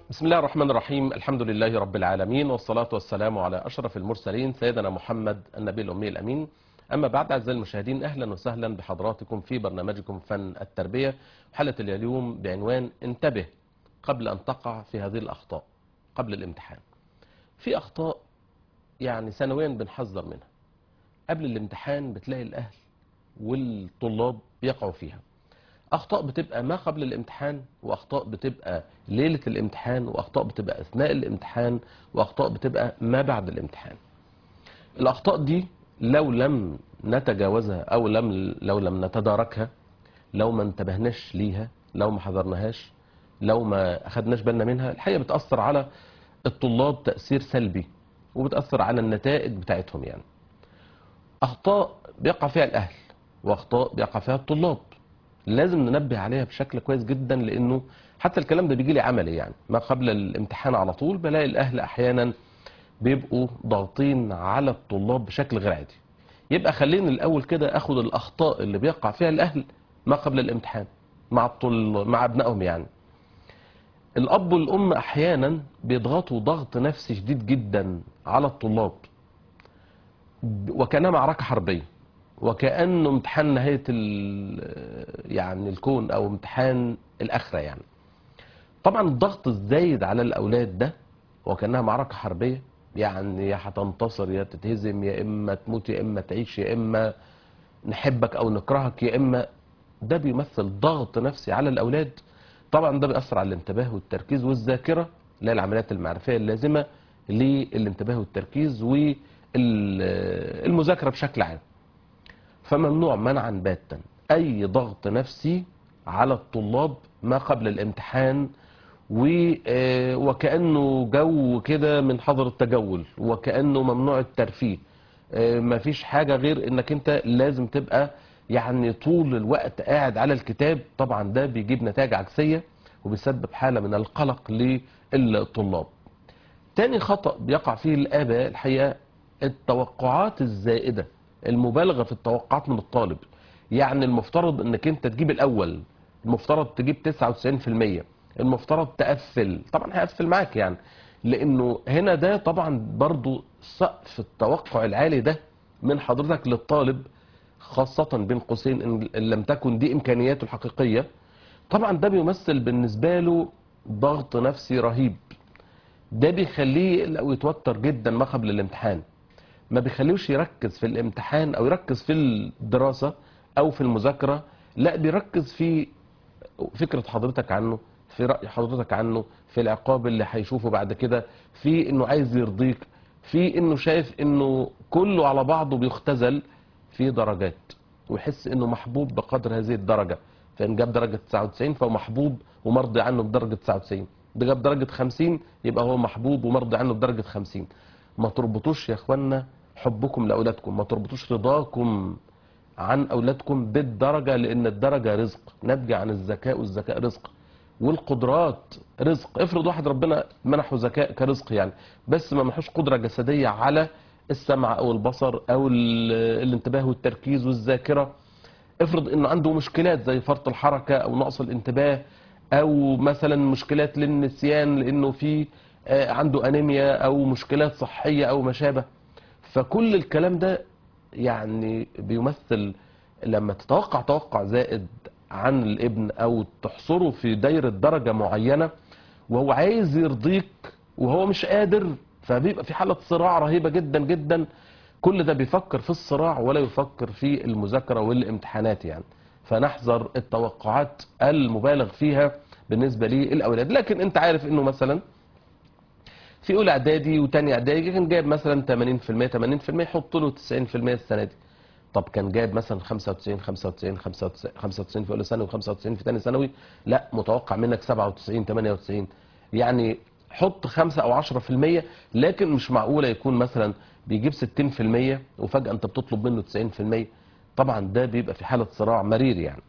بسم الله الرحمن الرحيم الحمد لله رب العالمين والصلاة والسلام على أشرف المرسلين سيدنا محمد النبي الأمي الأمين أما بعد أعزائي المشاهدين أهلا وسهلا بحضراتكم في برنامجكم فن التربية حلقة اليوم بعنوان انتبه قبل أن تقع في هذه الأخطاء قبل الامتحان في أخطاء يعني سنويا بنحذر منها قبل الامتحان بتلاقي الأهل والطلاب يقعوا فيها اخطاء بتبقى ما قبل الامتحان واخطاء بتبقى ليله الامتحان واخطاء بتبقى اثناء الامتحان واخطاء بتبقى ما بعد الامتحان الاخطاء دي لو لم نتجاوزها او لم لو لم نتداركها لو ما انتبهناش ليها لو ما حذرناهاش لو ما اخدناش بالنا منها الحقيقه بتاثر على الطلاب تاثير سلبي وبتاثر على النتائج بتاعتهم يعني اخطاء بيقع فيها الاهل واخطاء بيقع فيها الطلاب لازم ننبه عليها بشكل كويس جدا لانه حتى الكلام ده بيجي لي عملي يعني ما قبل الامتحان على طول بلاقي الاهل احيانا بيبقوا ضاغطين على الطلاب بشكل غير عادي يبقى خليني الاول كده اخد الاخطاء اللي بيقع فيها الاهل ما قبل الامتحان مع الطل... مع ابنائهم يعني الاب والام احيانا بيضغطوا ضغط نفسي شديد جدا على الطلاب وكانها معركه حربيه وكانه امتحان نهايه يعني الكون او امتحان الاخره يعني طبعا الضغط الزايد على الاولاد ده وكانها معركه حربيه يعني يا هتنتصر يا تتهزم يا اما تموت يا اما تعيش يا اما نحبك او نكرهك يا اما ده بيمثل ضغط نفسي على الاولاد طبعا ده بيأثر على الانتباه والتركيز والذاكره اللي هي العمليات المعرفيه اللازمه للانتباه والتركيز والمذاكره بشكل عام فممنوع منعا باتا اي ضغط نفسي على الطلاب ما قبل الامتحان وكأنه جو كده من حظر التجول وكأنه ممنوع الترفيه مفيش حاجة غير انك انت لازم تبقى يعني طول الوقت قاعد على الكتاب طبعا ده بيجيب نتائج عكسية وبيسبب حالة من القلق للطلاب تاني خطأ بيقع فيه الآباء الحقيقة التوقعات الزائدة المبالغه في التوقعات من الطالب يعني المفترض انك انت تجيب الاول المفترض تجيب 99% المفترض تقفل طبعا هقفل معاك يعني لانه هنا ده طبعا برضو سقف التوقع العالي ده من حضرتك للطالب خاصة بين قوسين ان لم تكن دي امكانياته الحقيقية طبعا ده بيمثل بالنسبة له ضغط نفسي رهيب ده بيخليه لو يتوتر جدا ما قبل الامتحان ما بيخليوش يركز في الامتحان او يركز في الدراسة او في المذاكرة لا بيركز في فكرة حضرتك عنه في رأي حضرتك عنه في العقاب اللي هيشوفه بعد كده في انه عايز يرضيك في انه شايف انه كله على بعضه بيختزل في درجات ويحس انه محبوب بقدر هذه الدرجة فان جاب درجة 99 فهو محبوب ومرضي عنه بدرجة 99 ده جاب درجة 50 يبقى هو محبوب ومرضي عنه بدرجة 50 ما تربطوش يا اخوانا حبكم لاولادكم ما تربطوش رضاكم عن اولادكم بالدرجه لان الدرجه رزق ناتجه عن الذكاء والذكاء رزق والقدرات رزق افرض واحد ربنا منحه ذكاء كرزق يعني بس ما منحوش قدره جسديه على السمع او البصر او الانتباه والتركيز والذاكره افرض انه عنده مشكلات زي فرط الحركه او نقص الانتباه او مثلا مشكلات للنسيان لانه في عنده انيميا او مشكلات صحيه او ما شابه فكل الكلام ده يعني بيمثل لما تتوقع توقع زائد عن الابن او تحصره في دايرة درجة معينة وهو عايز يرضيك وهو مش قادر فبيبقى في حالة صراع رهيبة جدا جدا كل ده بيفكر في الصراع ولا يفكر في المذاكرة والامتحانات يعني فنحذر التوقعات المبالغ فيها بالنسبة للأولاد لكن انت عارف انه مثلا في اولى اعدادي وتاني اعدادي كان جايب مثلا 80% 80% يحط له 90% السنه دي طب كان جايب مثلا 95 95 95 في اولى ثانوي و95 في ثاني ثانوي لا متوقع منك 97 98 يعني حط 5 او 10% لكن مش معقوله يكون مثلا بيجيب 60% وفجاه انت بتطلب منه 90% طبعا ده بيبقى في حاله صراع مرير يعني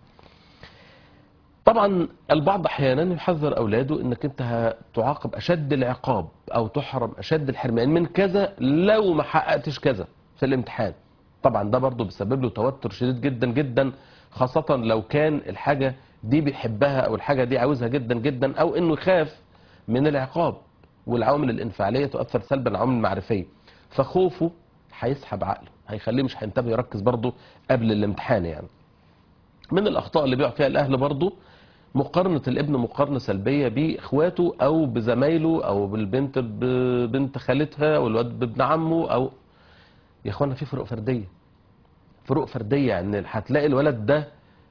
طبعا البعض احيانا يحذر اولاده انك انت هتعاقب اشد العقاب او تحرم اشد الحرمان من كذا لو ما حققتش كذا في الامتحان طبعا ده برضه بيسبب له توتر شديد جدا جدا خاصة لو كان الحاجة دي بيحبها او الحاجة دي عاوزها جدا جدا او انه يخاف من العقاب والعوامل الانفعاليه تؤثر سلبا على العوامل المعرفيه فخوفه هيسحب عقله هيخليه مش هينتبه يركز برضه قبل الامتحان يعني من الاخطاء اللي بيقع فيها الاهل برضه مقارنة الابن مقارنة سلبية باخواته او بزمايله او بالبنت ببنت خالتها او الواد بابن عمه او يا اخوانا في فروق فردية فروق فردية يعني هتلاقي الولد ده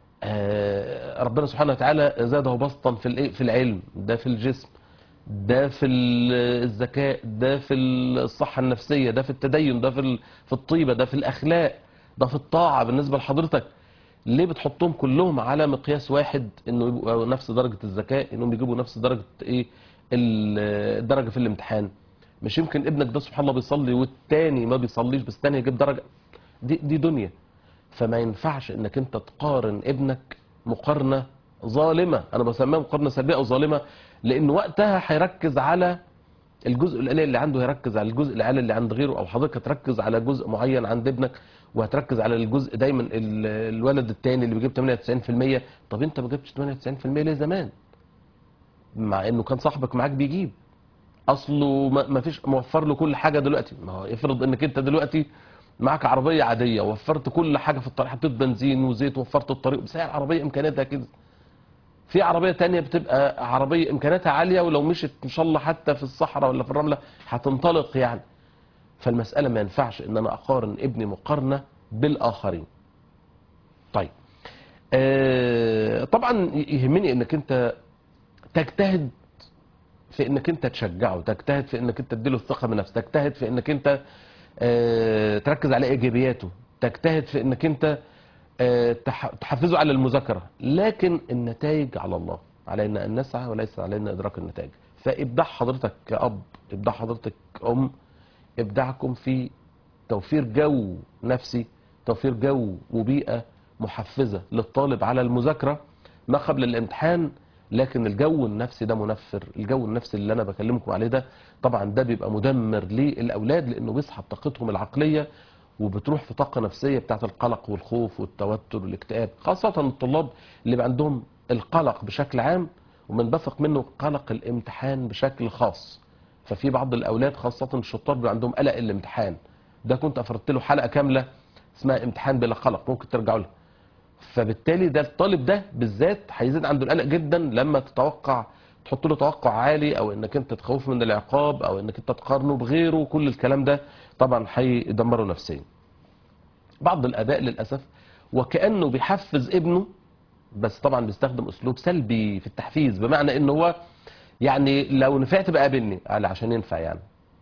آه، ربنا سبحانه وتعالى زاده بسطا في الايه في العلم ده في الجسم ده في ال- الذكاء ده في الصحة النفسية ده في التدين ده في ال- في الطيبة ده في الأخلاق ده في الطاعة بالنسبة لحضرتك ليه بتحطهم كلهم على مقياس واحد انه يبقوا نفس درجة الذكاء انهم يجيبوا نفس درجة ايه ال- الدرجة في الامتحان مش يمكن ابنك ده سبحان الله بيصلي والتاني ما بيصليش بس التاني يجيب درجة دي دي دنيا فما ينفعش انك انت تقارن ابنك مقارنة ظالمة انا بسميها مقارنة سلبية او ظالمة لان وقتها هيركز على الجزء القليل اللي عنده هيركز على الجزء العالي اللي عند غيره او حضرتك هتركز على جزء معين عند ابنك وهتركز على الجزء دايما ال- الولد التاني اللي بيجيب 98% طب انت ما جبتش 98% ليه زمان مع انه كان صاحبك معاك بيجيب اصله ما ما فيش موفر له كل حاجه دلوقتي ما هو افرض انك انت دلوقتي معاك عربيه عاديه وفرت كل حاجه في الطريق حطيت بنزين وزيت وفرت الطريق بس هي العربيه امكانياتها كده في عربيه تانية بتبقى عربيه امكانياتها عاليه ولو مشت ان شاء الله حتى في الصحراء ولا في الرمله هتنطلق يعني فالمساله ما ينفعش ان انا اقارن ابني مقارنه بالاخرين طيب آه طبعا يهمني انك انت تجتهد في انك انت تشجعه تجتهد في انك انت تديله الثقه بنفسك تجتهد في انك انت آه، تركز على ايجابياته تجتهد في انك انت آه، تح- تحفزه على المذاكره لكن النتائج على الله علينا ان نسعى وليس علينا ادراك النتائج فابداع حضرتك كاب ابداع حضرتك ام ابداعكم في توفير جو نفسي توفير جو وبيئه محفزه للطالب على المذاكره ما قبل الامتحان لكن الجو النفسي ده منفر الجو النفسي اللي انا بكلمكم عليه ده طبعا ده بيبقى مدمر للاولاد لانه بيسحب طاقتهم العقليه وبتروح في طاقه نفسيه بتاعت القلق والخوف والتوتر والاكتئاب خاصه الطلاب اللي بيبقى عندهم القلق بشكل عام ومنبثق منه قلق الامتحان بشكل خاص ففي بعض الاولاد خاصه الشطار بيبقى عندهم قلق الامتحان ده كنت افردت له حلقه كامله اسمها امتحان بلا قلق ممكن ترجعوا لها فبالتالي ده الطالب ده بالذات هيزيد عنده القلق جدا لما تتوقع تحط له توقع عالي او انك انت تخوفه من العقاب او انك انت تقارنه بغيره كل الكلام ده طبعا هيدمره نفسيا بعض الاباء للاسف وكانه بيحفز ابنه بس طبعا بيستخدم اسلوب سلبي في التحفيز بمعنى ان هو يعني لو نفعت بقى قابلني قال عشان ينفع يعني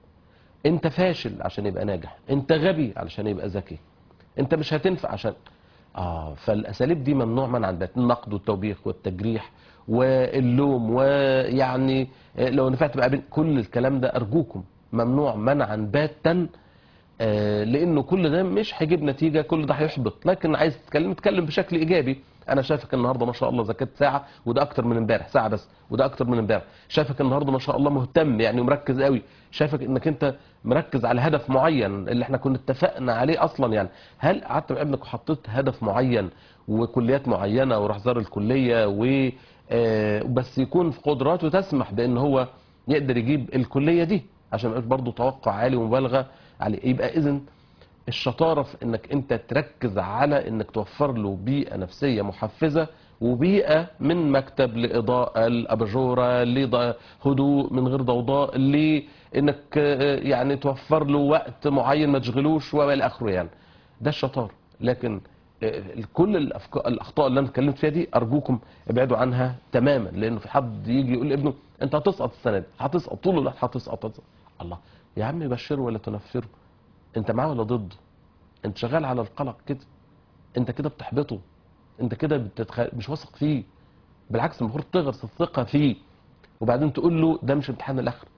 انت فاشل عشان يبقى ناجح انت غبي علشان يبقى ذكي انت مش هتنفع عشان اه فالاساليب دي ممنوع منعا باتا النقد والتوبيخ والتجريح واللوم ويعني لو نفعت بقى بين كل الكلام ده ارجوكم ممنوع منعا باتا آه، لانه كل ده مش هيجيب نتيجه كل ده هيحبط لكن عايز تتكلم اتكلم بشكل ايجابي انا شايفك النهارده ما شاء الله ذاكرت ساعه وده اكتر من امبارح ساعه بس وده اكتر من امبارح شايفك النهارده ما شاء الله مهتم يعني ومركز قوي شايفك انك انت مركز على هدف معين اللي احنا كنا اتفقنا عليه اصلا يعني هل قعدت مع ابنك وحطيت هدف معين وكليات معينه وراح زار الكليه و آه، بس يكون في قدراته تسمح بان هو يقدر يجيب الكليه دي عشان ما يبقاش برضه توقع عالي ومبالغه عليه يبقى اذا الشطاره في انك انت تركز على انك توفر له بيئه نفسيه محفزه وبيئه من مكتب لاضاءه الاباجوره لهدوء من غير ضوضاء لانك آه، يعني توفر له وقت معين ما تشغلوش والى اخره يعني ده الشطار لكن آه، كل الأفكار الاخطاء اللي انا اتكلمت فيها دي ارجوكم ابعدوا عنها تماما لانه في حد يجي يقول لابنه انت هتسقط السنه دي هتسقط طول الوقت هتسقط هتسقط. الله يا عم بشره ولا تنفره انت معاه ولا ضده انت شغال على القلق كده انت كده بتحبطه انت كده بتتخ... مش واثق فيه بالعكس المفروض تغرس الثقه فيه وبعدين تقول له ده مش امتحان الاخر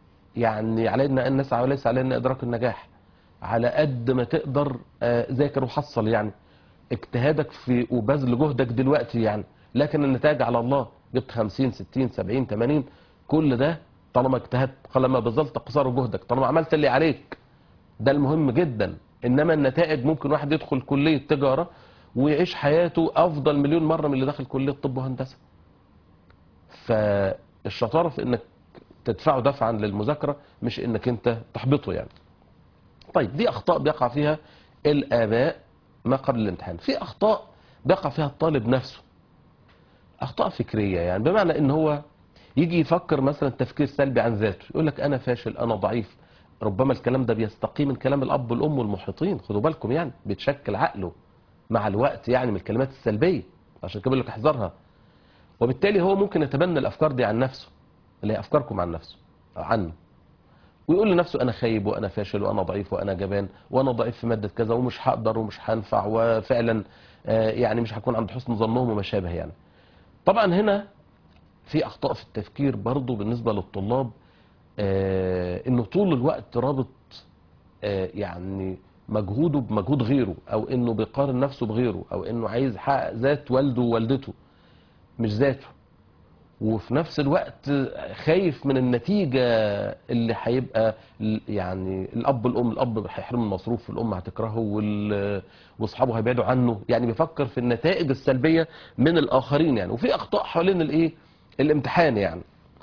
يعني علينا ان نسعى وليس علينا ادراك النجاح على قد ما تقدر آه، ذاكر وحصل يعني اجتهادك في وبذل جهدك دلوقتي يعني لكن النتائج على الله جبت 50 60 70 80 كل ده طالما اجتهدت طالما بذلت قصارى جهدك طالما عملت اللي عليك ده المهم جدا انما النتائج ممكن واحد يدخل كليه تجاره ويعيش حياته افضل مليون مره من اللي دخل كليه طب وهندسه فالشطاره في انك تدفعه دفعا للمذاكره مش انك انت تحبطه يعني طيب دي اخطاء بيقع فيها الاباء ما قبل الامتحان في اخطاء بيقع فيها الطالب نفسه اخطاء فكريه يعني بمعنى ان هو يجي يفكر مثلا تفكير سلبي عن ذاته يقول لك انا فاشل انا ضعيف ربما الكلام ده بيستقي من كلام الاب والام والمحيطين خدوا بالكم يعني بيتشكل عقله مع الوقت يعني من الكلمات السلبيه عشان كده بقول لك احذرها وبالتالي هو ممكن يتبنى الافكار دي عن نفسه اللي هي افكاركم عن نفسه أو عنه ويقول لنفسه انا خايب وانا فاشل وانا ضعيف وانا جبان وانا ضعيف في ماده كذا ومش هقدر ومش هنفع وفعلا آه، يعني مش هكون عند حسن ظنهم وما شابه يعني طبعا هنا في اخطاء في التفكير برضو بالنسبه للطلاب آه، انه طول الوقت رابط آه، يعني مجهوده بمجهود غيره او انه بيقارن نفسه بغيره او انه عايز يحقق ذات والده ووالدته مش ذاته وفي نفس الوقت خايف من النتيجة اللي هيبقى ال- يعني الأب والأم الأب هيحرم المصروف والأم هتكرهه وال- وأصحابه هيبعدوا عنه يعني بيفكر في النتائج السلبية من الآخرين يعني وفي أخطاء حوالين الإيه الامتحان يعني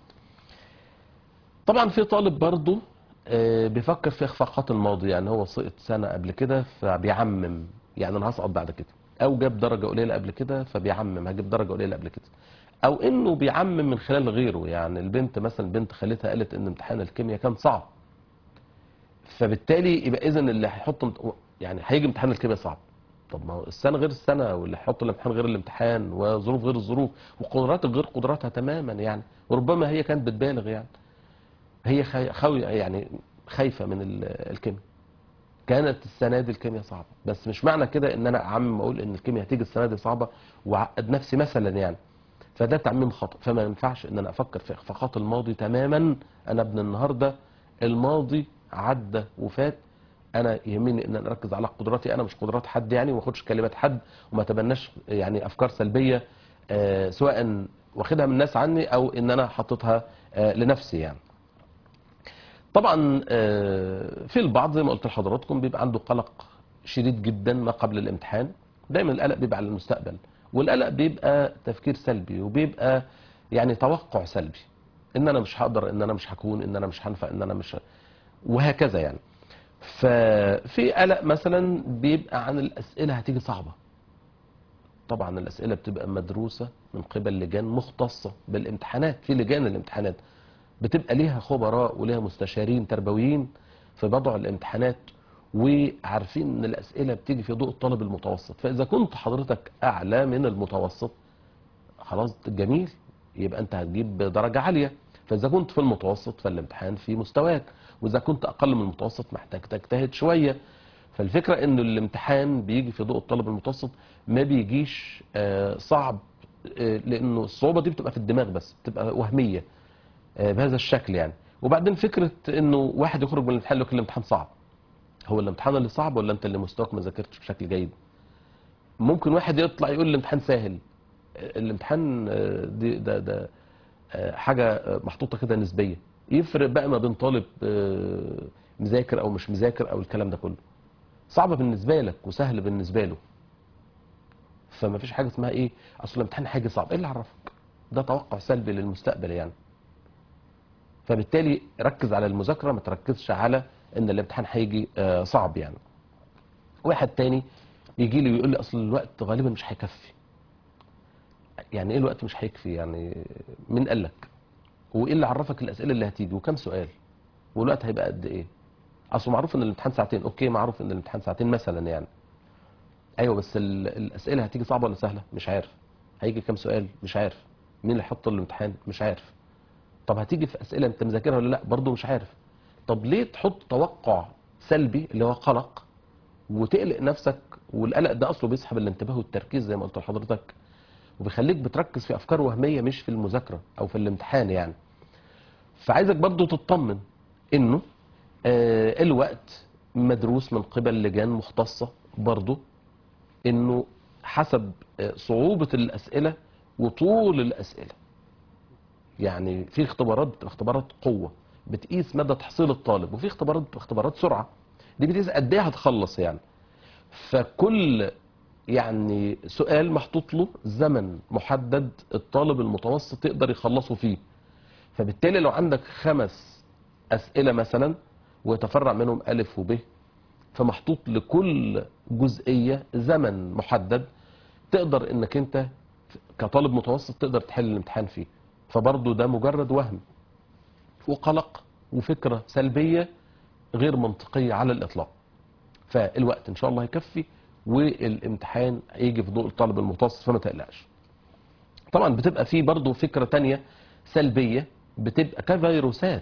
طبعا في طالب برضه آه، بيفكر في اخفاقات الماضي يعني هو سقط سنة قبل كده فبيعمم يعني انا هسقط بعد كده او جاب درجة قليلة قبل كده فبيعمم هجيب درجة قليلة قبل كده او انه بيعمم من خلال غيره يعني البنت مثلا بنت خالتها قالت ان امتحان الكيمياء كان صعب فبالتالي يبقى اذا اللي هيحط امت- يعني هيجي امتحان الكيمياء صعب طب ما هو السنه غير السنه واللي هيحط الامتحان غير الامتحان وظروف غير الظروف وقدراتك غير قدراتها تماما يعني وربما هي كانت بتبالغ يعني هي خي- خاوية يعني خايفة من ال- الكيمياء كانت السنة دي الكيمياء صعبة بس مش معنى كده ان انا اعمم اقول ان الكيمياء هتيجي السنة دي صعبة واعقد نفسي مثلا يعني فده تعميم خطأ فما ينفعش ان انا افكر في اخفاقات الماضي تماما انا ابن النهاردة الماضي عدى وفات انا يهمني ان انا اركز على قدراتي انا مش قدرات حد يعني وما اخدش كلمات حد وما اتبناش يعني افكار سلبيه آه، سواء واخدها من الناس عني او ان انا حاططها آه، لنفسي يعني طبعا آه، في البعض زي ما قلت لحضراتكم بيبقى عنده قلق شديد جدا ما قبل الامتحان دايما القلق بيبقى على المستقبل والقلق بيبقى تفكير سلبي وبيبقى يعني توقع سلبي ان انا مش هقدر ان انا مش هكون ان انا مش هنفع ان انا مش ه- وهكذا يعني ففي قلق مثلا بيبقى عن الاسئله هتيجي صعبه طبعا الاسئله بتبقى مدروسه من قبل لجان مختصه بالامتحانات في لجان الامتحانات بتبقى ليها خبراء وليها مستشارين تربويين في وضع الامتحانات وعارفين ان الاسئله بتيجي في ضوء الطالب المتوسط فاذا كنت حضرتك اعلى من المتوسط خلاص جميل يبقى انت هتجيب درجه عاليه فاذا كنت في المتوسط فالامتحان في مستواك واذا كنت اقل من المتوسط محتاج تجتهد شويه فالفكره ان الامتحان بيجي في ضوء الطالب المتوسط ما بيجيش آه، صعب آه، لانه الصعوبه دي بتبقى في الدماغ بس بتبقى وهميه آه، بهذا الشكل يعني وبعدين فكره انه واحد يخرج من الامتحان يقول لك الامتحان صعب هو الامتحان اللي صعب ولا انت اللي مستواك ما ذاكرتش بشكل جيد ممكن واحد يطلع يقول الامتحان سهل آه، الامتحان آه، دي ده ده آه، حاجه آه، محطوطه كده نسبيه يفرق بقى ما بين طالب آه، مذاكر او مش مذاكر او الكلام ده كله صعبه بالنسبه لك وسهل بالنسبه له فما فيش حاجه اسمها ايه اصل الامتحان حاجه صعب ايه اللي عرفك ده توقع سلبي للمستقبل يعني فبالتالي ركز على المذاكره ما تركزش على ان الامتحان هيجي آه، صعب يعني واحد تاني يجي لي ويقول لي اصل الوقت غالبا مش هيكفي يعني ايه الوقت مش هيكفي يعني مين قال لك وايه اللي عرفك الاسئله اللي هتيجي وكم سؤال والوقت هيبقى قد ايه اصل معروف ان الامتحان ساعتين اوكي معروف ان الامتحان ساعتين مثلا يعني ايوه بس ال- الاسئله هتيجي صعبه ولا سهله مش عارف هيجي كام سؤال مش عارف مين اللي هيحط الامتحان مش عارف طب هتيجي في اسئله انت مذاكرها ولا لا برضه مش عارف طب ليه تحط توقع سلبي اللي هو قلق وتقلق نفسك والقلق ده اصله بيسحب الانتباه والتركيز زي ما قلت لحضرتك وبيخليك بتركز في افكار وهميه مش في المذاكره او في الامتحان يعني فعايزك برضو تطمن انه آه الوقت مدروس من قبل لجان مختصه برضو انه حسب آه، صعوبه الاسئله وطول الاسئله يعني في اختبارات بتبقى اختبارات قوه بتقيس مدى تحصيل الطالب وفي اختبارات بتبقى اختبارات سرعه دي بتقيس قد ايه هتخلص يعني فكل يعني سؤال محطوط له زمن محدد الطالب المتوسط يقدر يخلصه فيه فبالتالي لو عندك خمس اسئله مثلا ويتفرع منهم الف وب فمحطوط لكل جزئيه زمن محدد تقدر انك انت كطالب متوسط تقدر تحل الامتحان فيه فبرضه ده مجرد وهم وقلق وفكره سلبيه غير منطقيه على الاطلاق فالوقت ان شاء الله هيكفي والامتحان هيجي في ضوء الطالب المتوسط فما تقلقش طبعا بتبقى في برضه فكره تانية سلبيه بتبقى كفيروسات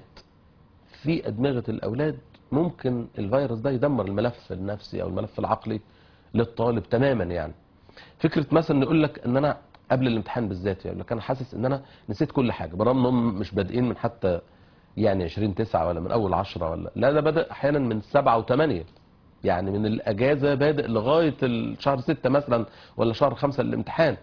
في ادمغه الاولاد ممكن الفيروس ده يدمر الملف النفسي او الملف العقلي للطالب تماما يعني فكره مثلا يقول لك ان انا قبل الامتحان بالذات يقول لك انا حاسس ان انا نسيت كل حاجه برغم انهم مش بادئين من حتى يعني 20 9 ولا من اول 10 ولا لا ده بدا احيانا من 7 و8 يعني من الاجازه بادئ لغايه الشهر 6 مثلا ولا شهر 5 الامتحان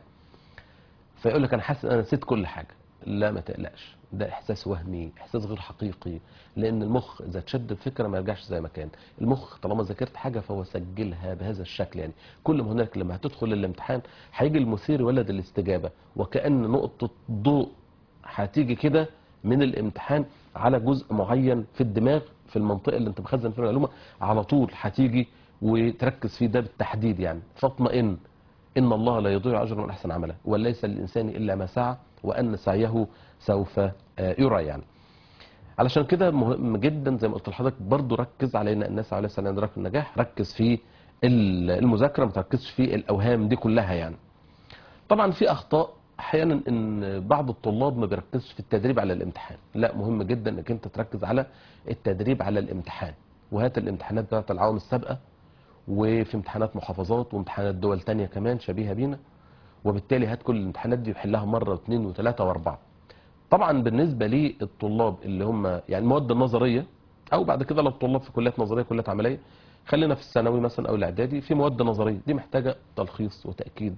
فيقول لك انا حاسس ان انا نسيت كل حاجه لا ما تقلقش ده احساس وهمي احساس غير حقيقي لان المخ اذا تشد الفكره ما يرجعش زي ما كان المخ طالما ذاكرت حاجه فهو سجلها بهذا الشكل يعني كل ما هناك لما هتدخل الامتحان هيجي المثير ولد الاستجابه وكان نقطه ضوء هتيجي كده من الامتحان على جزء معين في الدماغ في المنطقه اللي انت مخزن فيها المعلومه على طول هتيجي وتركز فيه ده بالتحديد يعني فاطمئن ان الله لا يضيع اجر من احسن عمله وليس للانسان الا ما سعى وان سعيه سوف آه، يرى يعني علشان كده مهم جدا زي ما قلت لحضرتك برضو ركز على ان الناس عليه السلام ادراك النجاح ركز في ال- المذاكره ما تركزش في الاوهام دي كلها يعني طبعا في اخطاء احيانا ان بعض الطلاب ما بيركزش في التدريب على الامتحان لا مهم جدا انك انت تركز على التدريب على الامتحان وهات الامتحانات بتاعت العوام السابقه وفي امتحانات محافظات وامتحانات دول تانية كمان شبيهه بينا وبالتالي هات كل الامتحانات دي وحلها مره واثنين وثلاثه واربعه طبعا بالنسبه للطلاب اللي هم يعني المواد النظريه او بعد كده لو الطلاب في كليات نظريه كليات عمليه خلينا في الثانوي مثلا او الاعدادي في مواد نظريه دي محتاجه تلخيص وتاكيد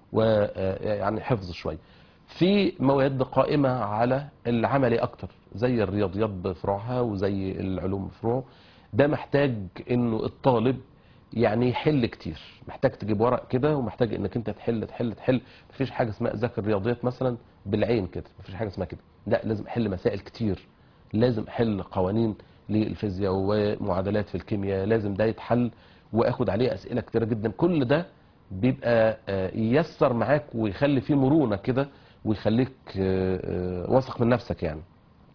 ويعني حفظ شويه في مواد قائمه على العملي اكتر زي الرياضيات بفروعها وزي العلوم بفروعه ده محتاج انه الطالب يعني يحل كتير محتاج تجيب ورق كده ومحتاج انك انت تحل تحل تحل مفيش حاجه اسمها ذاكر رياضيات مثلا بالعين كده مفيش حاجه اسمها كده لا لازم احل مسائل كتير لازم احل قوانين للفيزياء ومعادلات في الكيمياء لازم ده يتحل واخد عليه اسئله كتيره جدا كل ده بيبقى آه، ييسر معاك ويخلي فيه مرونه كده ويخليك آه، آه، واثق من نفسك يعني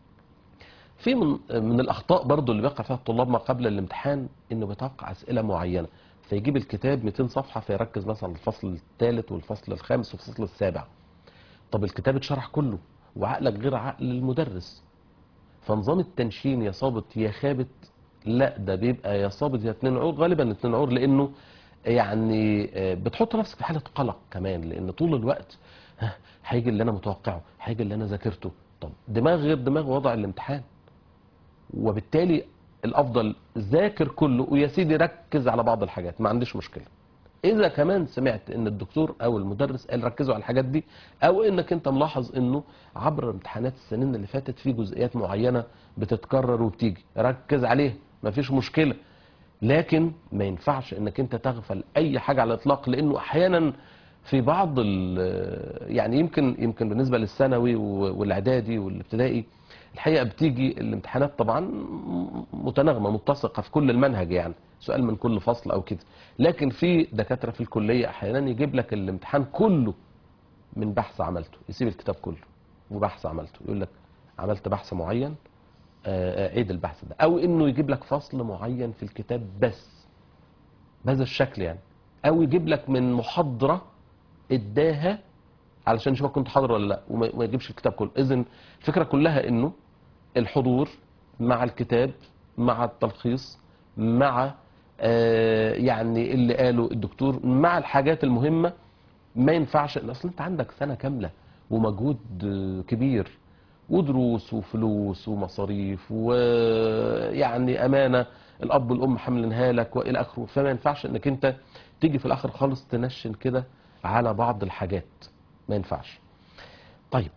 في من من الاخطاء برضو اللي بيقع فيها الطلاب ما قبل الامتحان انه بيتوقع اسئله معينه فيجيب الكتاب 200 صفحه فيركز مثلا على الفصل الثالث والفصل الخامس والفصل السابع طب الكتاب اتشرح كله وعقلك غير عقل المدرس فنظام التنشين يا صابت يا خابت لا ده بيبقى يا صابت يا اتنين عور غالبا اتنين عور لانه يعني آه، بتحط نفسك في حاله قلق كمان لان طول الوقت ها، هيجي اللي انا متوقعه هيجي اللي انا ذاكرته طب دماغ غير دماغ وضع الامتحان وبالتالي الافضل ذاكر كله ويا سيدي ركز على بعض الحاجات ما عنديش مشكله اذا كمان سمعت ان الدكتور او المدرس قال ركزوا على الحاجات دي او انك انت ملاحظ انه عبر امتحانات السنين اللي فاتت في جزئيات معينه بتتكرر وبتيجي ركز عليها مفيش مشكله لكن ما ينفعش انك انت تغفل اي حاجه على الاطلاق لانه احيانا في بعض ال- يعني يمكن يمكن بالنسبه للثانوي والاعدادي والابتدائي الحقيقه بتيجي الامتحانات طبعا متناغمه متسقه في كل المنهج يعني سؤال من كل فصل او كده لكن في دكاتره في الكليه احيانا يجيب لك الامتحان كله من بحث عملته يسيب الكتاب كله وبحث عملته يقول لك عملت بحث معين آه، آه، عيد البحث ده او انه يجيب لك فصل معين في الكتاب بس بهذا الشكل يعني او يجيب لك من محاضره اداها علشان يشوفك كنت حاضر ولا لا وما وما يجيبش الكتاب كله اذا الفكره كلها انه الحضور مع الكتاب مع التلخيص مع آه، يعني اللي قاله الدكتور مع الحاجات المهمه ما ينفعش اصل انت عندك سنه كامله ومجهود آه، كبير ودروس وفلوس ومصاريف ويعني امانه الاب والام حاملينها لك والى اخره فما ينفعش انك انت تيجي في الاخر خالص تنشن كده على بعض الحاجات ما ينفعش طيب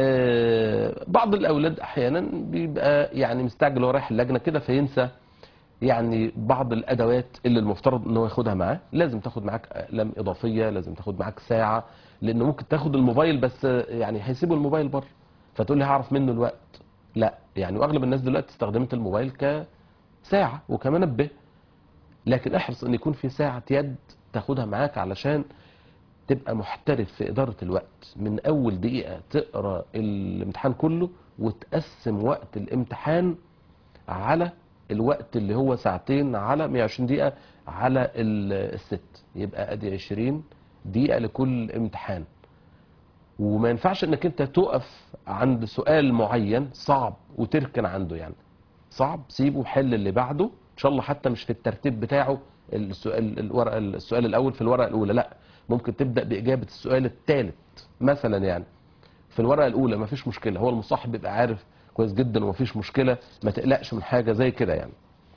آه بعض الاولاد احيانا بيبقى يعني مستعجل وهو رايح اللجنه كده فينسى يعني بعض الادوات اللي المفترض ان هو ياخدها معاه لازم تاخد معاك اقلام اضافيه لازم تاخد معاك ساعه لانه ممكن تاخد الموبايل بس يعني هيسيبوا الموبايل بره فتقول لي هعرف منه الوقت لا يعني واغلب الناس دلوقتي استخدمت الموبايل كساعه وكمنبه لكن احرص ان يكون في ساعه يد تاخدها معاك علشان تبقى محترف في اداره الوقت من اول دقيقه تقرا الامتحان كله وتقسم وقت الامتحان على الوقت اللي هو ساعتين على 120 دقيقه على ال- الست يبقى ادي 20 دقيقه لكل امتحان وما ينفعش انك انت تقف عند سؤال معين صعب وتركن عنده يعني صعب سيبه وحل اللي بعده ان شاء الله حتى مش في الترتيب بتاعه السؤال الورقه السؤال الاول في الورقه الاولى لا ممكن تبدا باجابه السؤال الثالث مثلا يعني في الورقه الاولى ما فيش مشكله هو المصحح بيبقى عارف كويس جدا وما فيش مشكله ما تقلقش من حاجه زي كده يعني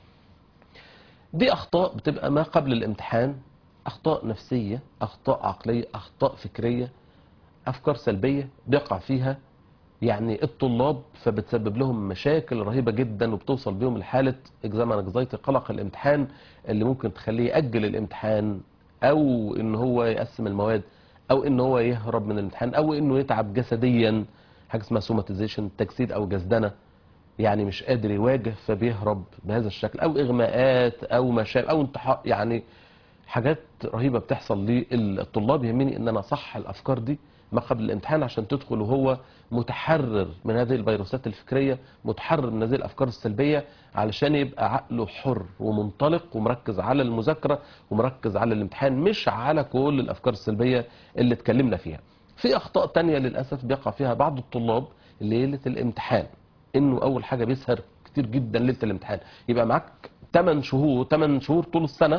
دي اخطاء بتبقى ما قبل الامتحان اخطاء نفسيه اخطاء عقليه اخطاء فكريه افكار سلبيه بيقع فيها يعني الطلاب فبتسبب لهم مشاكل رهيبه جدا وبتوصل بيهم لحاله اكزام انكزايتي قلق الامتحان اللي ممكن تخليه ياجل الامتحان او ان هو يقسم المواد او ان هو يهرب من الامتحان او انه يتعب جسديا حاجه اسمها سوماتيزيشن تجسيد او جسدنه يعني مش قادر يواجه فبيهرب بهذا الشكل او اغماءات او مشاكل او انتحار يعني حاجات رهيبه بتحصل للطلاب يهمني ان انا اصح الافكار دي ما قبل الامتحان عشان تدخل وهو متحرر من هذه الفيروسات الفكريه متحرر من هذه الافكار السلبيه علشان يبقى عقله حر ومنطلق ومركز على المذاكره ومركز على الامتحان مش على كل الافكار السلبيه اللي اتكلمنا فيها في اخطاء تانية للاسف بيقع فيها بعض الطلاب ليله الامتحان انه اول حاجه بيسهر كتير جدا ليله الامتحان يبقى معاك 8 شهور 8 شهور طول السنه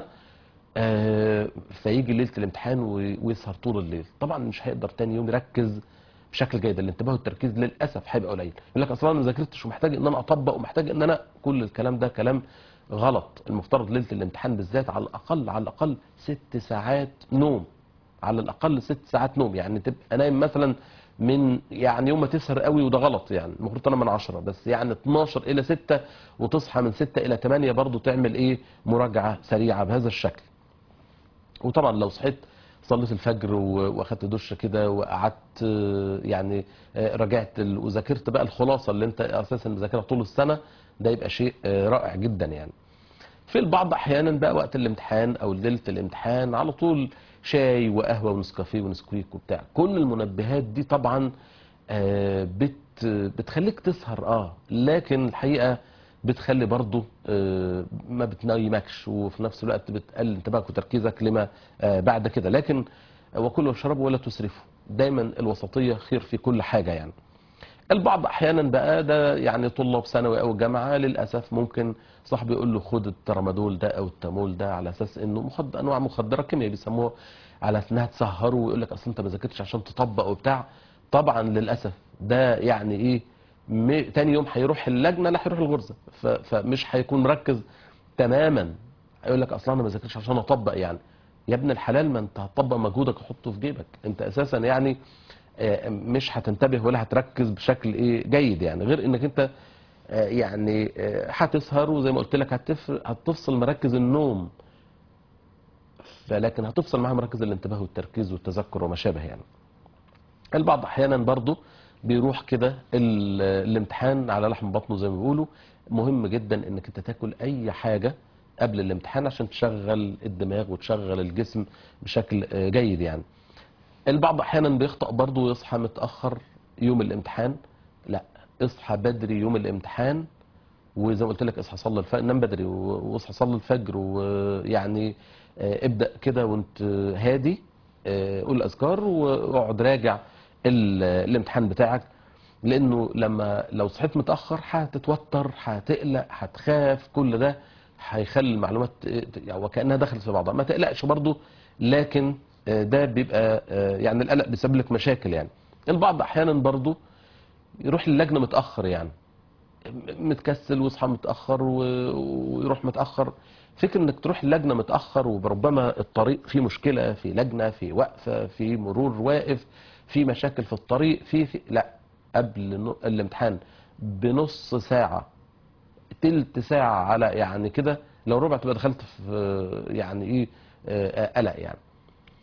آه، فيجي ليله الامتحان وي- ويسهر طول الليل طبعا مش هيقدر تاني يوم يركز بشكل جيد الانتباه والتركيز للاسف هيبقى قليل يقول لك اصلا انا ما ذاكرتش ومحتاج ان انا اطبق ومحتاج ان انا كل الكلام ده كلام غلط المفترض ليله الامتحان بالذات على الاقل على الاقل ست ساعات نوم على الاقل ست ساعات نوم يعني تبقى نايم مثلا من يعني يوم ما تسهر قوي وده غلط يعني المفروض تنام من 10 بس يعني 12 الى 6 وتصحى من 6 الى 8 برضه تعمل ايه مراجعه سريعه بهذا الشكل وطبعا لو صحيت صليت الفجر و- واخدت دش كده وقعدت آه، يعني آه، رجعت ال- وذاكرت بقى الخلاصه اللي انت اساسا مذاكرها طول السنه ده يبقى شيء آه، رائع جدا يعني في البعض احيانا بقى وقت الامتحان او ليله الامتحان على طول شاي وقهوه ونسكافيه ونسكويك وبتاع كل المنبهات دي طبعا آه، بت بتخليك تسهر اه لكن الحقيقه بتخلي برضه آه، ما بتنيمكش وفي نفس الوقت بتقلل انتباهك وتركيزك لما آه، بعد كده لكن وكلوا واشربوا ولا تسرفوا دايما الوسطيه خير في كل حاجه يعني البعض احيانا بقى ده يعني طلاب ثانوي او جامعه للاسف ممكن صاحبي يقول له خد الترامادول ده او التامول ده على اساس انه مخد انواع مخدره كيمياء بيسموها على انها تسهره ويقول لك اصل انت ما ذاكرتش عشان تطبق وبتاع طبعا للاسف ده يعني ايه م... تاني يوم هيروح اللجنه لا هيروح الغرزه ف... فمش هيكون مركز تماما هيقول لك اصلا انا ما ذاكرتش عشان اطبق يعني يا ابن الحلال ما انت هتطبق مجهودك وحطه في جيبك انت اساسا يعني آه، مش هتنتبه ولا هتركز بشكل ايه جيد يعني غير انك انت آه، يعني آه، هتسهر وزي ما قلت لك هتف- هتفصل مراكز النوم فلكن هتفصل معاها مراكز الانتباه والتركيز والتذكر وما شابه يعني البعض احيانا برضو بيروح كده ال- الامتحان على لحم بطنه زي ما بيقولوا مهم جدا انك انت تاكل اي حاجه قبل الامتحان عشان تشغل الدماغ وتشغل الجسم بشكل آه، جيد يعني البعض احيانا بيخطأ برضه ويصحى متأخر يوم الامتحان لا اصحى بدري يوم الامتحان وزي ما قلت لك اصحى صلي الفجر نام بدري و- واصحى صلي الفجر ويعني آه، ابدأ كده وانت هادي آه، قول اذكار واقعد راجع ال- الامتحان بتاعك لانه لما لو صحيت متاخر هتتوتر هتقلق هتخاف كل ده هيخلي المعلومات ت- يعني وكانها دخلت في بعضها ما تقلقش برضو لكن آه، ده بيبقى آه، يعني القلق بيسبب لك مشاكل يعني البعض احيانا برضو يروح اللجنه متاخر يعني م- متكسل ويصحى متاخر و- ويروح متاخر فكر انك تروح اللجنه متاخر وربما الطريق فيه مشكله في لجنه في وقفه في مرور واقف في مشاكل في الطريق في, في لا قبل نو- الامتحان بنص ساعه تلت ساعه على يعني كده لو ربع تبقى دخلت في يعني ايه آه، قلق يعني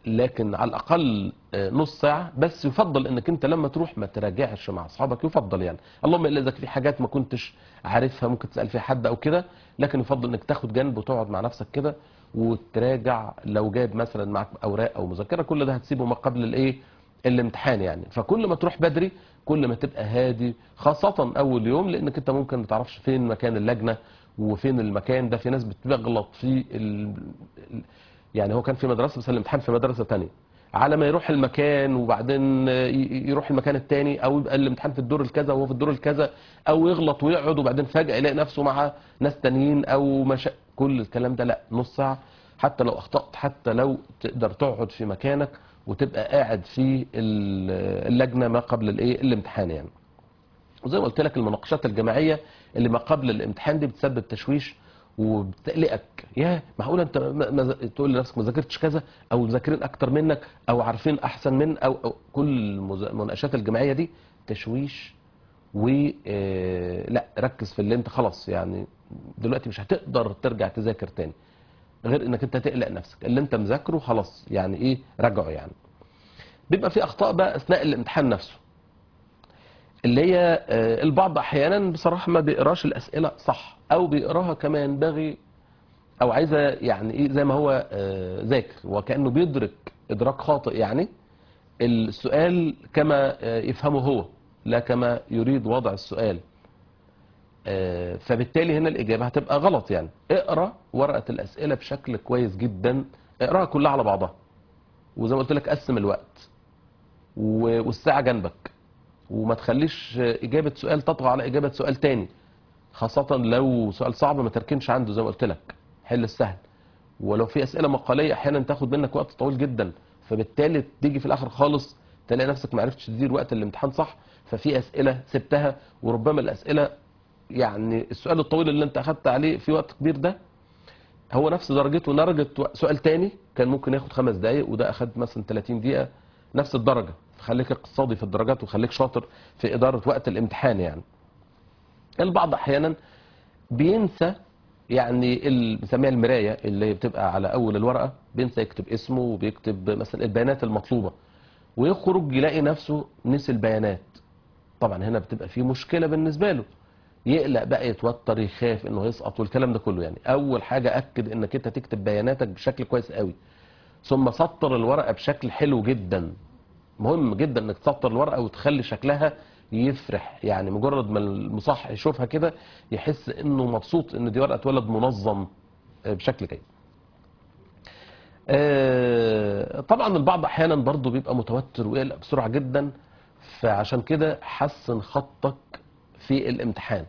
لكن على الاقل آه، نص ساعه بس يفضل انك انت لما تروح ما تراجعش مع اصحابك يفضل يعني اللهم الا اذا في حاجات ما كنتش عارفها ممكن تسال فيها حد او كده لكن يفضل انك تاخد جنب وتقعد مع نفسك كده وتراجع لو جايب مثلا معك اوراق او مذكره كل ده هتسيبه ما قبل الايه الامتحان يعني فكل ما تروح بدري كل ما تبقى هادي خاصة أول يوم لأنك أنت ممكن ما تعرفش فين مكان اللجنة وفين المكان ده في ناس بتغلط في ال... ال- يعني هو كان في مدرسة بس الامتحان في مدرسة تانية على ما يروح المكان وبعدين ي- يروح المكان التاني او يبقى الامتحان في الدور الكذا وهو في الدور الكذا او يغلط ويقعد وبعدين فجأة يلاقي نفسه مع ناس تانيين او مشا... كل الكلام ده لا نص ساعة حتى لو اخطأت حتى لو تقدر تقعد في مكانك وتبقى قاعد في ال- اللجنة ما قبل الايه الامتحان يعني وزي ما قلت لك المناقشات الجماعيه اللي ما قبل الامتحان دي بتسبب تشويش وبتقلقك يا معقول انت ما ما تقول لنفسك ما ذاكرتش كذا او مذاكرين اكتر منك او عارفين احسن من او, أو كل المز- المناقشات الجماعيه دي تشويش و آه، لا ركز في اللي انت خلاص يعني دلوقتي مش هتقدر ترجع تذاكر تاني غير انك انت تقلق نفسك اللي انت مذاكره خلاص يعني ايه راجعه يعني بيبقى في اخطاء بقى اثناء الامتحان نفسه اللي هي آه، البعض احيانا بصراحه ما بيقراش الاسئله صح او بيقراها كمان باغي او عايزه يعني ايه زي ما هو آه، ذاكر وكانه بيدرك ادراك خاطئ يعني السؤال كما آه، يفهمه هو لا كما يريد وضع السؤال آه، فبالتالي هنا الاجابه هتبقى غلط يعني اقرا ورقه الاسئله بشكل كويس جدا اقراها كلها على بعضها وزي ما قلت لك قسم الوقت و- والساعه جنبك وما تخليش إجابة سؤال تطغى على إجابة سؤال تاني خاصة لو سؤال صعب ما تركنش عنده زي ما قلت لك حل السهل ولو في أسئلة مقالية أحيانا تاخد منك وقت طويل جدا فبالتالي تيجي في الآخر خالص تلاقي نفسك ما عرفتش تدير وقت الامتحان صح ففي أسئلة سبتها وربما الأسئلة يعني السؤال الطويل اللي أنت أخدت عليه في وقت كبير ده هو نفس درجته درجة سؤال تاني كان ممكن ياخد خمس دقايق وده أخد مثلا 30 دقيقة نفس الدرجة فخليك اقتصادي في الدرجات وخليك شاطر في إدارة وقت الامتحان يعني البعض أحيانا بينسى يعني اللي بنسميها المراية اللي بتبقى على أول الورقة بينسى يكتب اسمه وبيكتب مثلا البيانات المطلوبة ويخرج يلاقي نفسه نسي البيانات طبعا هنا بتبقى في مشكلة بالنسبة له يقلق بقى يتوتر يخاف انه يسقط والكلام ده كله يعني اول حاجة اكد انك انت تكتب بياناتك بشكل كويس قوي ثم سطر الورقة بشكل حلو جدا مهم جدا انك تسطر الورقة وتخلي شكلها يفرح يعني مجرد ما المصحح يشوفها كده يحس انه مبسوط ان دي ورقة ولد منظم آه، بشكل جيد آه، طبعا البعض احيانا برضه بيبقى متوتر ويقلق بسرعة جدا فعشان كده حسن خطك في الامتحان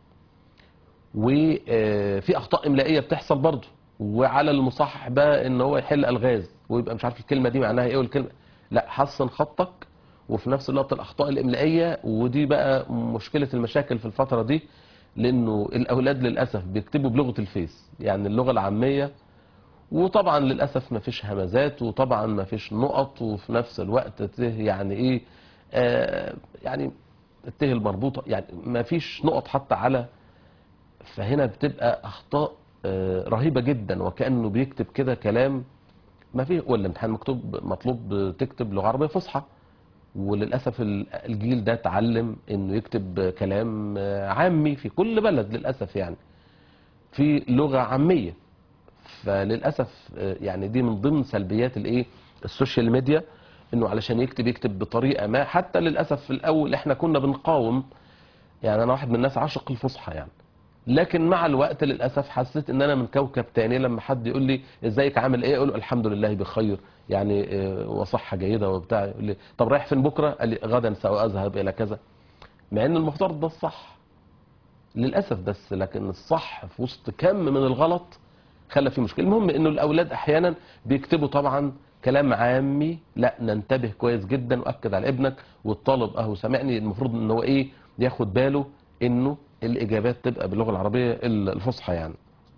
وفي اخطاء املائيه بتحصل برضه وعلى المصحح بقى ان هو يحل الغاز ويبقى مش عارف الكلمه دي معناها ايه والكلمه لا حسن خطك وفي نفس الوقت الاخطاء الاملائيه ودي بقى مشكله المشاكل في الفتره دي لانه الاولاد للاسف بيكتبوا بلغه الفيس يعني اللغه العاميه وطبعا للاسف ما فيش همزات وطبعا ما فيش نقط وفي نفس الوقت ته يعني ايه آه يعني الته المربوطه يعني ما فيش نقط حتى على فهنا بتبقى اخطاء آه، رهيبه جدا وكانه بيكتب كده كلام ما في والامتحان مكتوب مطلوب تكتب لغه عربيه فصحى وللاسف ال- الجيل ده اتعلم انه يكتب كلام آه، عامي في كل بلد للاسف يعني في لغه عاميه فللاسف آه، يعني دي من ضمن سلبيات الايه السوشيال ميديا انه علشان يكتب يكتب بطريقه ما حتى للاسف في الاول احنا كنا بنقاوم يعني انا واحد من الناس عاشق الفصحى يعني لكن مع الوقت للاسف حسيت ان انا من كوكب تاني لما حد يقول لي ازيك عامل ايه اقول له الحمد لله بخير يعني آه، وصحه جيده وبتاع يقول لي طب رايح فين بكره قال لي غدا ساذهب الى كذا مع ان المفترض ده الصح للاسف بس لكن الصح في وسط كم من الغلط خلى في مشكله المهم انه الاولاد احيانا بيكتبوا طبعا كلام عامي لا ننتبه كويس جدا واكد على ابنك والطالب اهو سامعني المفروض ان هو ايه ياخد باله انه الاجابات تبقى باللغه العربيه الفصحى يعني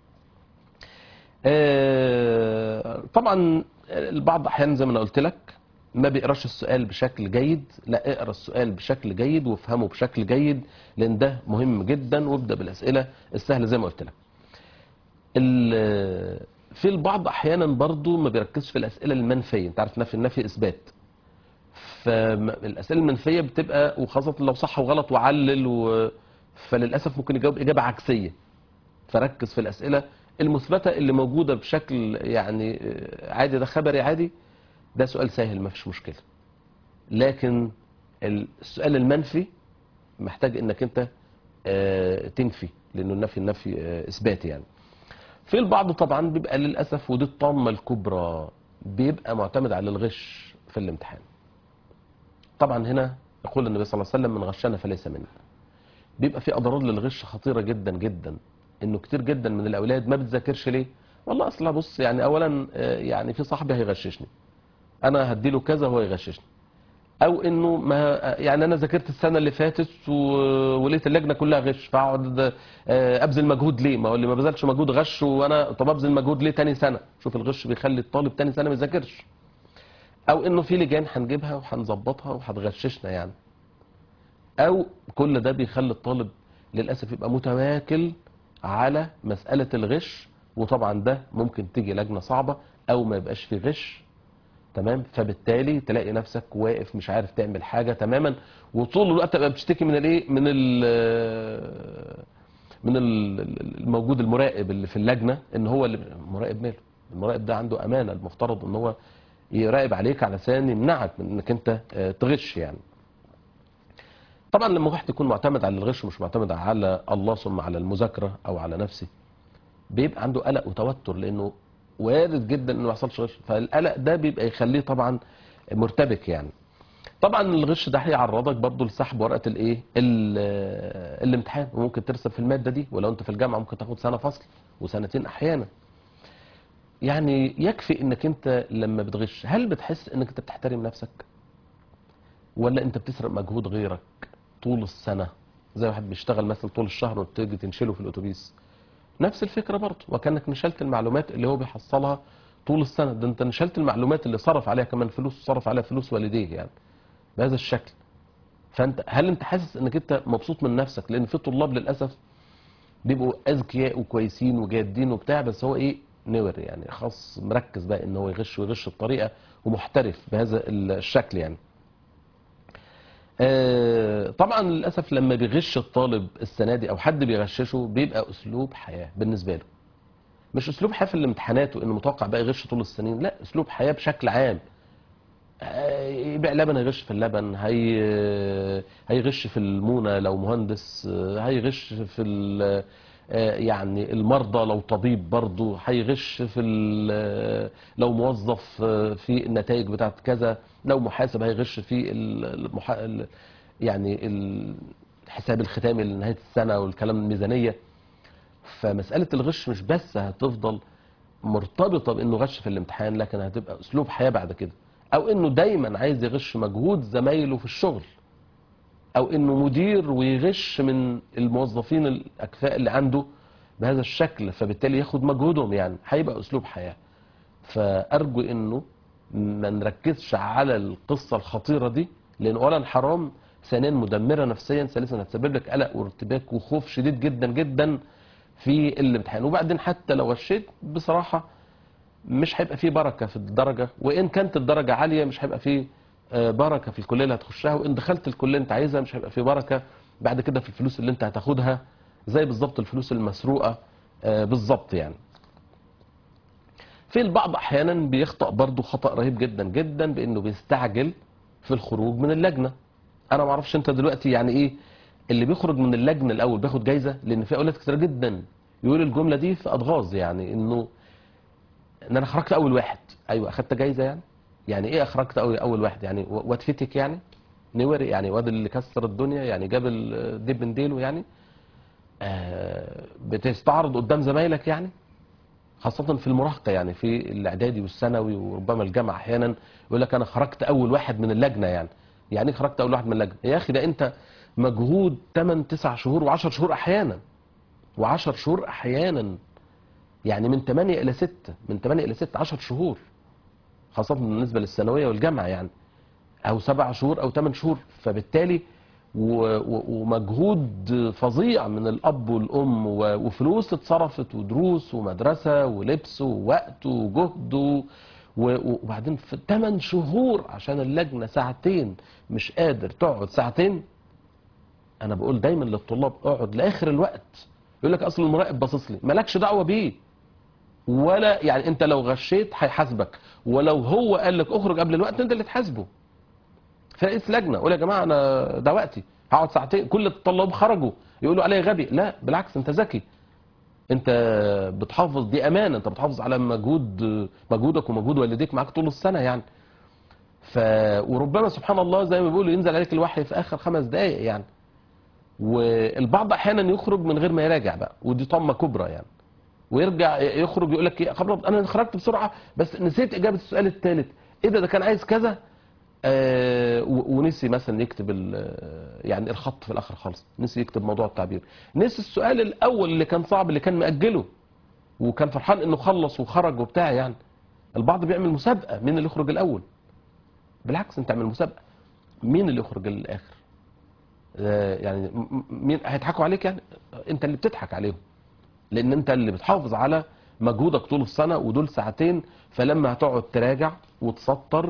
آه، طبعا البعض احيانا زي ما انا قلت لك ما بيقراش السؤال بشكل جيد لا اقرا السؤال بشكل جيد وافهمه بشكل جيد لان ده مهم جدا وابدا بالاسئله السهله زي ما قلت لك ال- في البعض احيانا برضو ما بيركزش في الاسئله المنفيه انت عارف نفي النفي اثبات فالاسئله المنفيه بتبقى وخاصه لو صح وغلط وعلل و... فللاسف ممكن يجاوب اجابه عكسيه فركز في الاسئله المثبته اللي موجوده بشكل يعني عادي ده خبري عادي ده سؤال سهل ما فيش مشكله لكن السؤال المنفي محتاج انك انت آه، تنفي لانه النفي النفي آه، اثباتي يعني في البعض طبعا بيبقى للاسف ودي الطامه الكبرى بيبقى معتمد على الغش في الامتحان طبعا هنا يقول النبي صلى الله عليه وسلم من غشنا فليس منا بيبقى في اضرار للغش خطيره جدا جدا انه كتير جدا من الاولاد ما بتذاكرش ليه والله اصلا بص يعني اولا آه، يعني في صاحبي هيغششني انا هديله كذا وهو يغششني او انه ما يعني انا ذاكرت السنه اللي فاتت و- ولقيت اللجنه كلها غش فاقعد آه، ابذل مجهود ليه ما هو اللي ما بذلش مجهود غش وانا طب ابذل مجهود ليه تاني سنه شوف الغش بيخلي الطالب تاني سنه ما يذاكرش او انه في لجان هنجيبها وهنظبطها وهتغششنا يعني او كل ده بيخلي الطالب للاسف يبقى متواكل على مساله الغش وطبعا ده ممكن تيجي لجنه صعبه او ما يبقاش في غش تمام فبالتالي تلاقي نفسك واقف مش عارف تعمل حاجه تماما وطول الوقت تبقى بتشتكي من الايه من ال من ال- الموجود المراقب اللي في اللجنه ان هو اللي مراقب ماله المراقب ده عنده امانه المفترض ان هو يراقب عليك علشان يمنعك من انك انت آه، تغش يعني طبعا لما واحد يكون معتمد على الغش ومش معتمد على الله ثم على المذاكره او على نفسه بيبقى عنده قلق وتوتر لانه وارد جدا انه ما يحصلش غش فالقلق ده بيبقى يخليه طبعا مرتبك يعني طبعا الغش ده هيعرضك برضه لسحب ورقه الايه ال- الامتحان وممكن ترسب في الماده دي ولو انت في الجامعه ممكن تاخد سنه فصل وسنتين احيانا يعني يكفي انك انت لما بتغش هل بتحس انك انت بتحترم نفسك ولا انت بتسرق مجهود غيرك طول السنه زي واحد بيشتغل مثلا طول الشهر وتيجي تنشله في الاتوبيس نفس الفكره برضه وكانك نشلت المعلومات اللي هو بيحصلها طول السنه ده انت نشلت المعلومات اللي صرف عليها كمان فلوس صرف عليها فلوس والديه يعني بهذا الشكل فانت هل انت حاسس انك انت مبسوط من نفسك لان في طلاب للاسف بيبقوا اذكياء وكويسين وجادين وبتاع بس هو ايه نور يعني خاص مركز بقى ان هو يغش ويغش بطريقه ومحترف بهذا الشكل يعني آه، طبعا للاسف لما بيغش الطالب السنه دي او حد بيغششه بيبقى اسلوب حياه بالنسبه له مش اسلوب حياه في الامتحانات وانه متوقع بقى يغش طول السنين لا اسلوب حياه بشكل عام آه، يبيع لبن هيغش في اللبن هي هيغش في المونه لو مهندس آه، هيغش في ال- آه، يعني المرضى لو طبيب برضه هيغش في ال- لو موظف آه، في النتائج بتاعت كذا لو محاسب هيغش في ال- المحا... ال- يعني الحساب الختامي لنهايه السنه والكلام الميزانيه فمساله الغش مش بس هتفضل مرتبطه بانه غش في الامتحان لكن هتبقى اسلوب حياه بعد كده او انه دايما عايز يغش مجهود زمايله في الشغل او انه مدير ويغش من الموظفين الاكفاء اللي عنده بهذا الشكل فبالتالي ياخد مجهودهم يعني هيبقى اسلوب حياه فارجو انه ما نركزش على القصه الخطيره دي لان اولا حرام ثانيا مدمره نفسيا ثالثا هتسبب لك قلق وارتباك وخوف شديد جدا جدا في الامتحان وبعدين حتى لو غشيت بصراحه مش هيبقى فيه بركه في الدرجه وان كانت الدرجه عاليه مش هيبقى فيه آه، بركه في الكليه اللي هتخشها وان دخلت الكليه اللي انت عايزها مش هيبقى فيه بركه بعد كده في الفلوس اللي انت هتاخدها زي بالظبط الفلوس المسروقه آه، بالظبط يعني في البعض احيانا بيخطأ برضه خطأ رهيب جدا جدا بانه بيستعجل في الخروج من اللجنه انا ما اعرفش انت دلوقتي يعني ايه اللي بيخرج من اللجنه الاول بياخد جايزه لان في اولاد كتير جدا يقول الجمله دي في اضغاظ يعني انه ان انا خرجت اول واحد ايوه اخدت جايزه يعني يعني ايه اخرجت اول اول واحد يعني و- واد فتك يعني نوري يعني واد اللي كسر الدنيا يعني جاب الدب من ديله يعني آه بتستعرض قدام زمايلك يعني خاصة في المراهقة يعني في الإعدادي والثانوي وربما الجامعة أحيانا يقول لك أنا خرجت أول واحد من اللجنة يعني يعني إيه خرجت أول واحد من اللجنة يا أخي ده أنت مجهود 8 9 شهور و10 شهور أحيانا و10 شهور أحيانا يعني من 8 إلى 6 من 8 إلى 6 10 شهور خاصة بالنسبة للثانوية والجامعة يعني أو 7 شهور أو 8 شهور فبالتالي و- و- ومجهود فظيع من الاب والام و- وفلوس اتصرفت ودروس ومدرسه ولبس ووقت وجهد و- و- وبعدين في 8 شهور عشان اللجنه ساعتين مش قادر تقعد ساعتين انا بقول دايما للطلاب اقعد لاخر الوقت يقول لك اصل المراقب باصص لي مالكش دعوه بيه ولا يعني انت لو غشيت هيحاسبك ولو هو قال لك اخرج قبل الوقت انت اللي تحاسبه فرئيس لجنه قول يا جماعه انا ده وقتي هقعد ساعتين كل الطلاب خرجوا يقولوا عليا غبي لا بالعكس انت ذكي انت بتحافظ دي امانه انت بتحافظ على مجهود مجهودك ومجهود والديك معاك طول السنه يعني ف وربما سبحان الله زي ما بيقولوا ينزل عليك الوحي في اخر خمس دقائق يعني والبعض احيانا يخرج من غير ما يراجع بقى ودي طمه كبرى يعني ويرجع يخرج يقول لك إيه، خبر انا خرجت بسرعه بس نسيت اجابه السؤال الثالث ايه ده ده كان عايز كذا آه و- ونسي مثلا يكتب ال- يعني الخط في الاخر خالص نسي يكتب موضوع التعبير نسي السؤال الاول اللي كان صعب اللي كان مأجله وكان فرحان انه خلص وخرج وبتاع يعني البعض بيعمل مسابقه مين اللي يخرج الاول بالعكس انت اعمل مسابقه مين اللي يخرج الاخر آه، يعني م- م- مين هيضحكوا عليك يعني انت اللي بتضحك عليهم لان انت اللي بتحافظ على مجهودك طول السنه ودول ساعتين فلما هتقعد تراجع وتسطر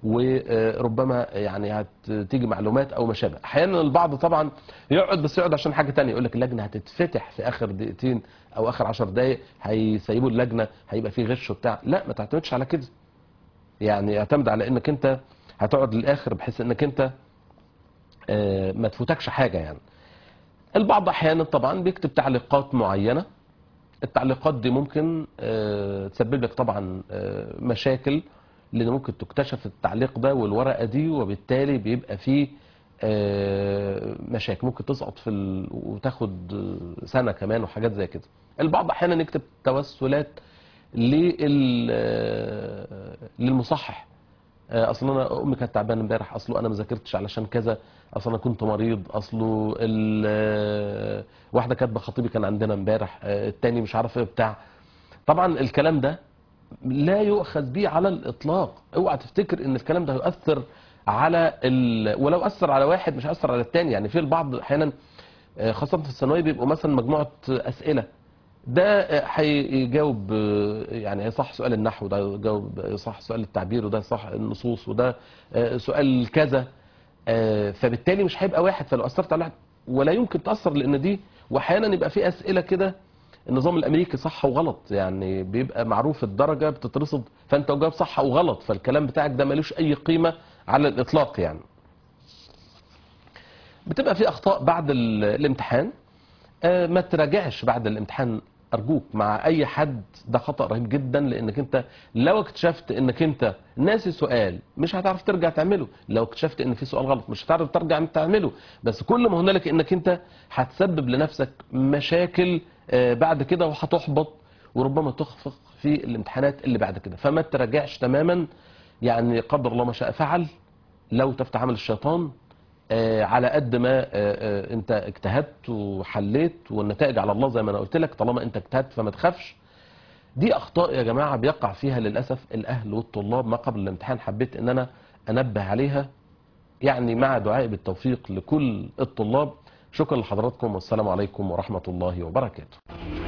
وربما يعني هتيجي معلومات او ما شابه احيانا البعض طبعا يقعد بس يقعد عشان حاجه تانية يقول لك اللجنه هتتفتح في اخر دقيقتين او اخر عشر دقائق هيسيبوا اللجنه هيبقى في غش وبتاع لا ما تعتمدش على كده يعني اعتمد على انك انت هتقعد للاخر بحيث انك انت آه، ما تفوتكش حاجه يعني البعض احيانا طبعا بيكتب تعليقات معينه التعليقات دي ممكن آه، تسبب لك طبعا آه، مشاكل لان ممكن تكتشف التعليق ده والورقه دي وبالتالي بيبقى فيه آه، مشاكل ممكن تسقط في ال... وتاخد آه، سنه كمان وحاجات زي كده البعض احيانا يكتب توسلات لل آه، للمصحح آه، اصل انا امي كانت تعبانه امبارح اصله انا ما ذاكرتش علشان كذا اصل انا كنت مريض اصله ال- آه، واحده كاتبه خطيبي كان عندنا امبارح آه، التاني مش عارف ايه بتاع طبعا الكلام ده لا يؤخذ به على الاطلاق اوعى تفتكر ان الكلام ده هيؤثر على ال... ولو اثر على واحد مش هيأثر على التاني يعني في البعض احيانا آه، خاصه في الثانويه بيبقوا مثلا مجموعه اسئله ده آه، هيجاوب آه، يعني يصح سؤال النحو ده يجاوب يصح سؤال التعبير وده يصح النصوص وده آه، سؤال كذا آه، فبالتالي مش هيبقى واحد فلو اثرت على واحد ولا يمكن تاثر لان دي واحيانا يبقى في اسئله كده النظام الامريكي صح وغلط يعني بيبقى معروف الدرجه بتترصد فانت جاوب صح او غلط فالكلام بتاعك ده ملوش اي قيمه على الاطلاق يعني بتبقى في اخطاء بعد ال- الامتحان آه، ما تراجعش بعد الامتحان ارجوك مع اي حد ده خطا رهيب جدا لانك انت لو اكتشفت انك انت ناسي سؤال مش هتعرف ترجع تعمله لو اكتشفت ان في سؤال غلط مش هتعرف ترجع تعمله بس كل ما هنالك انك انت هتسبب لنفسك مشاكل آه، بعد كده وهتحبط وربما تخفق في الامتحانات اللي بعد كده فما تراجعش تماما يعني قدر الله ما شاء فعل لو تفتح عمل الشيطان آه، على قد ما آه، آه، انت اجتهدت وحليت والنتائج على الله زي ما انا قلت لك طالما انت اجتهدت فما تخافش دي اخطاء يا جماعه بيقع فيها للاسف الاهل والطلاب ما قبل الامتحان حبيت ان انا انبه عليها يعني مع دعائي بالتوفيق لكل الطلاب شكرا لحضراتكم والسلام عليكم ورحمه الله وبركاته